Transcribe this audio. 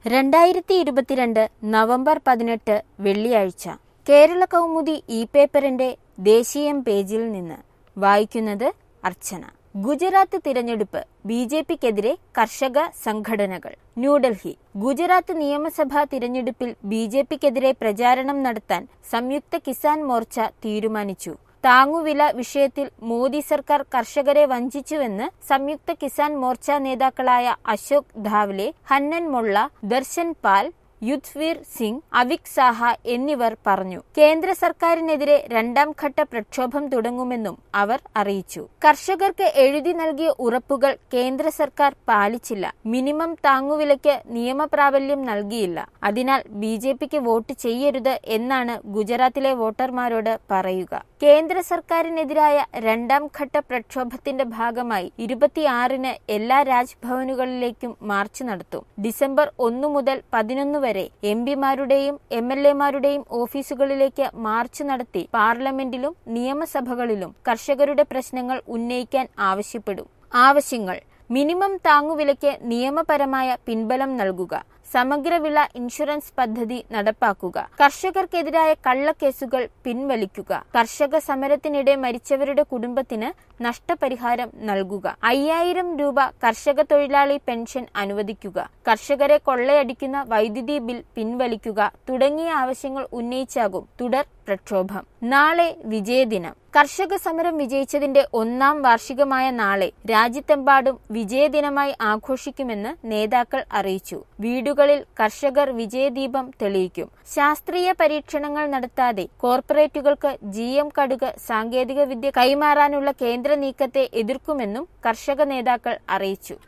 രണ്ടായിരത്തി ഇരുപത്തിരണ്ട് നവംബർ പതിനെട്ട് വെള്ളിയാഴ്ച കേരള കൗമുദി ഇ പേപ്പറിന്റെ ദേശീയം പേജിൽ നിന്ന് വായിക്കുന്നത് അർച്ചന ഗുജറാത്ത് തിരഞ്ഞെടുപ്പ് ബി ജെ പിക്കെതിരെ കർഷക സംഘടനകൾ ന്യൂഡൽഹി ഗുജറാത്ത് നിയമസഭാ തിരഞ്ഞെടുപ്പിൽ ബി ജെ പിക്കെതിരെ പ്രചാരണം നടത്താൻ സംയുക്ത കിസാൻ മോർച്ച തീരുമാനിച്ചു താങ്ങുവില വിഷയത്തിൽ മോദി സർക്കാർ കർഷകരെ വഞ്ചിച്ചുവെന്ന് സംയുക്ത കിസാൻ മോർച്ച നേതാക്കളായ അശോക് ധാവ്ലെ ഹന്നൻ മൊള്ള ദർശൻ പാൽ യുദ്ധ്വീർ സിംഗ് അവിക് സാഹ എന്നിവർ പറഞ്ഞു കേന്ദ്ര സർക്കാരിനെതിരെ രണ്ടാം ഘട്ട പ്രക്ഷോഭം തുടങ്ങുമെന്നും അവർ അറിയിച്ചു കർഷകർക്ക് എഴുതി നൽകിയ ഉറപ്പുകൾ കേന്ദ്ര സർക്കാർ പാലിച്ചില്ല മിനിമം താങ്ങുവിലയ്ക്ക് നിയമപ്രാബല്യം നൽകിയില്ല അതിനാൽ ബി ജെ പിക്ക് വോട്ട് ചെയ്യരുത് എന്നാണ് ഗുജറാത്തിലെ വോട്ടർമാരോട് പറയുക കേന്ദ്ര സർക്കാരിനെതിരായ രണ്ടാം ഘട്ട പ്രക്ഷോഭത്തിന്റെ ഭാഗമായി ഇരുപത്തിയാറിന് എല്ലാ രാജ്ഭവനുകളിലേക്കും മാർച്ച് നടത്തും ഡിസംബർ ഒന്നു മുതൽ പതിനൊന്ന് വരെ എം പിമാരുടെയും എം എൽ എമാരുടെയും ഓഫീസുകളിലേക്ക് മാർച്ച് നടത്തി പാർലമെന്റിലും നിയമസഭകളിലും കർഷകരുടെ പ്രശ്നങ്ങൾ ഉന്നയിക്കാൻ ആവശ്യപ്പെടും ആവശ്യങ്ങൾ മിനിമം താങ്ങുവിലയ്ക്ക് നിയമപരമായ പിൻബലം നൽകുക സമഗ്ര വിള ഇൻഷുറൻസ് പദ്ധതി നടപ്പാക്കുക കർഷകർക്കെതിരായ കള്ളക്കേസുകൾ പിൻവലിക്കുക കർഷക സമരത്തിനിടെ മരിച്ചവരുടെ കുടുംബത്തിന് നഷ്ടപരിഹാരം നൽകുക അയ്യായിരം രൂപ കർഷക തൊഴിലാളി പെൻഷൻ അനുവദിക്കുക കർഷകരെ കൊള്ളയടിക്കുന്ന വൈദ്യുതി ബിൽ പിൻവലിക്കുക തുടങ്ങിയ ആവശ്യങ്ങൾ ഉന്നയിച്ചാകും തുടർ പ്രക്ഷോഭം നാളെ വിജയദിനം കർഷക സമരം വിജയിച്ചതിന്റെ ഒന്നാം വാർഷികമായ നാളെ രാജ്യത്തെമ്പാടും വിജയദിനമായി ആഘോഷിക്കുമെന്ന് നേതാക്കൾ അറിയിച്ചു വീടുകളിൽ കർഷകർ വിജയദീപം തെളിയിക്കും ശാസ്ത്രീയ പരീക്ഷണങ്ങൾ നടത്താതെ കോർപ്പറേറ്റുകൾക്ക് ജി എം കടുക് സാങ്കേതിക വിദ്യ കൈമാറാനുള്ള കേന്ദ്ര നീക്കത്തെ എതിർക്കുമെന്നും കർഷക നേതാക്കൾ അറിയിച്ചു